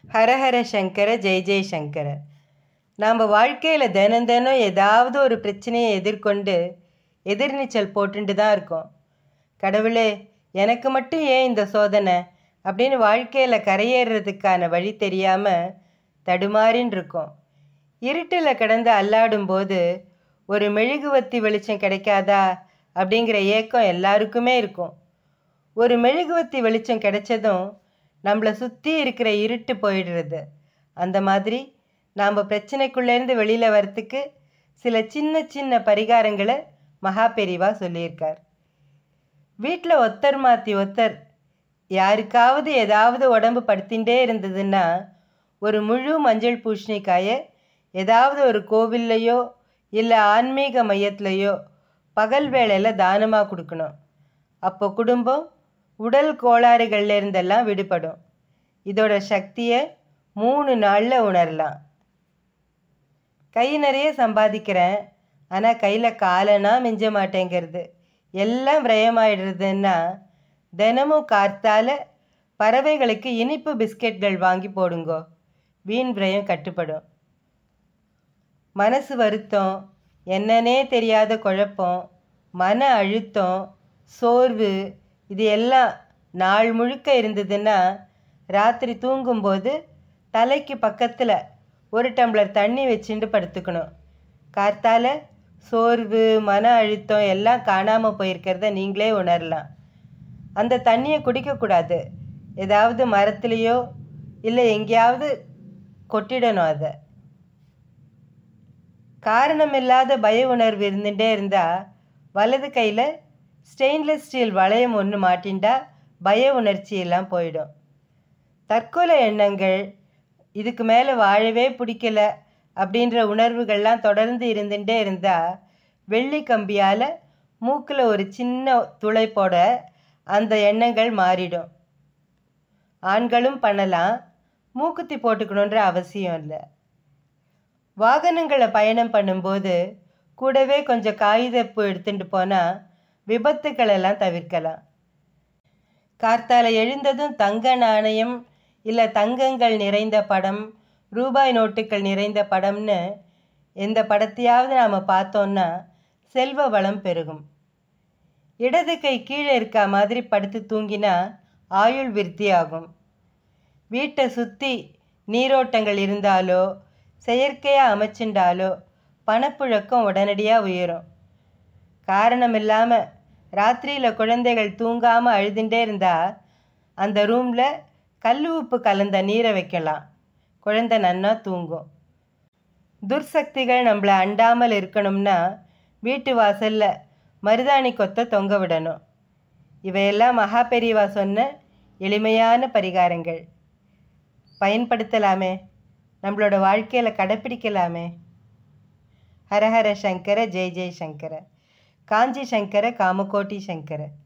ஹரஹர சங்கர ஜெய் ஜெய் சங்கர நாம் வாழ்க்கையில் தினம் தினம் ஏதாவது ஒரு பிரச்சனையை எதிர்கொண்டு எதிர்நீச்சல் போட்டுட்டு தான் இருக்கோம் கடவுளே எனக்கு மட்டும் ஏன் இந்த சோதனை அப்படின்னு வாழ்க்கையில் கரையேறுறதுக்கான வழி தெரியாமல் தடுமாறின்னு இருக்கோம் இருட்டில் கிடந்து அல்லாடும்போது ஒரு மெழுகுவத்தி வெளிச்சம் கிடைக்காதா அப்படிங்கிற ஏக்கம் எல்லாருக்குமே இருக்கும் ஒரு மெழுகுவத்தி வெளிச்சம் கிடைச்சதும் நம்மளை சுற்றி இருக்கிற இருட்டு போயிடுறது அந்த மாதிரி நாம் பிரச்சனைக்குள்ளேருந்து வெளியில் வரத்துக்கு சில சின்ன சின்ன பரிகாரங்களை மகா பெரிவா சொல்லியிருக்கார் வீட்டில் ஒத்தர் மாற்றி ஒத்தர் யாருக்காவது ஏதாவது உடம்பு படுத்திகிட்டே இருந்ததுன்னா ஒரு முழு மஞ்சள் பூஷணிக்காயை ஏதாவது ஒரு கோவில்லையோ இல்லை ஆன்மீக மையத்துலையோ பகல் வேளையில் தானமாக கொடுக்கணும் அப்போ குடும்பம் உடல் கோளாறுகள்ல இருந்தெல்லாம் விடுபடும் இதோட சக்தியை மூணு நாளில் உணரலாம் கை நிறைய சம்பாதிக்கிறேன் ஆனால் கையில் காலனா மிஞ்ச மாட்டேங்கிறது எல்லாம் விரயமாயிடுறதுன்னா தினமும் கார்த்தால பறவைகளுக்கு இனிப்பு பிஸ்கெட்கள் வாங்கி போடுங்கோ வீண் விரயம் கட்டுப்படும் மனசு வருத்தம் என்னன்னே தெரியாத குழப்பம் மன அழுத்தம் சோர்வு இது எல்லாம் நாள் முழுக்க இருந்ததுன்னா ராத்திரி தூங்கும்போது தலைக்கு பக்கத்தில் ஒரு டம்ளர் தண்ணி வச்சுட்டு படுத்துக்கணும் கார்த்தால சோர்வு மன அழுத்தம் எல்லாம் காணாமல் போயிருக்கிறத நீங்களே உணரலாம் அந்த தண்ணியை குடிக்கக்கூடாது ஏதாவது மரத்துலேயோ இல்லை எங்கேயாவது கொட்டிடணும் அதை காரணமில்லாத பய உணர்வு இருந்துகிட்டே இருந்தால் வலது கையில் ஸ்டெயின்லெஸ் ஸ்டீல் வளையம் ஒன்று மாட்டின்டா பய உணர்ச்சி எல்லாம் போயிடும் தற்கொலை எண்ணங்கள் இதுக்கு மேலே வாழவே பிடிக்கல அப்படின்ற உணர்வுகள்லாம் தொடர்ந்து இருந்துகிட்டே இருந்தால் வெள்ளி கம்பியால் மூக்கில் ஒரு சின்ன துளை போட அந்த எண்ணங்கள் மாறிடும் ஆண்களும் பண்ணலாம் மூக்குத்தி போட்டுக்கணுன்ற அவசியம் இல்லை வாகனங்களை பயணம் பண்ணும்போது கூடவே கொஞ்சம் காகிதப்பு எடுத்துட்டு போனால் விபத்துக்களெல்லாம் தவிர்க்கலாம் கார்த்தால எழுந்ததும் தங்க நாணயம் இல்லை தங்கங்கள் நிறைந்த படம் ரூபாய் நோட்டுகள் நிறைந்த படம்னு எந்த படத்தையாவது நாம் பார்த்தோன்னா செல்வ வளம் பெருகும் இடது கை கீழே இருக்கா மாதிரி படுத்து தூங்கினா ஆயுள் விருத்தி ஆகும் வீட்டை சுற்றி நீரோட்டங்கள் இருந்தாலோ செயற்கையாக அமைச்சுண்டாலோ பணப்புழக்கம் உடனடியாக உயரும் காரணம் இல்லாமல் ராத்திரியில் குழந்தைகள் தூங்காமல் அழுதுண்டே இருந்தால் அந்த ரூமில் கல் உப்பு கலந்த நீரை வைக்கலாம் குழந்தை நன்னா தூங்கும் துர்சக்திகள் நம்மளை அண்டாமல் இருக்கணும்னா வீட்டு வாசலில் மருதாணி கொத்தை தொங்க விடணும் இவையெல்லாம் மகா பெரியவா சொன்ன எளிமையான பரிகாரங்கள் பயன்படுத்தலாமே நம்மளோட வாழ்க்கையில் கடைப்பிடிக்கலாமே ஹரஹர சங்கர ஜெய் ஜெய் சங்கர காஞ்சி சங்கர காமகோட்டி சங்கர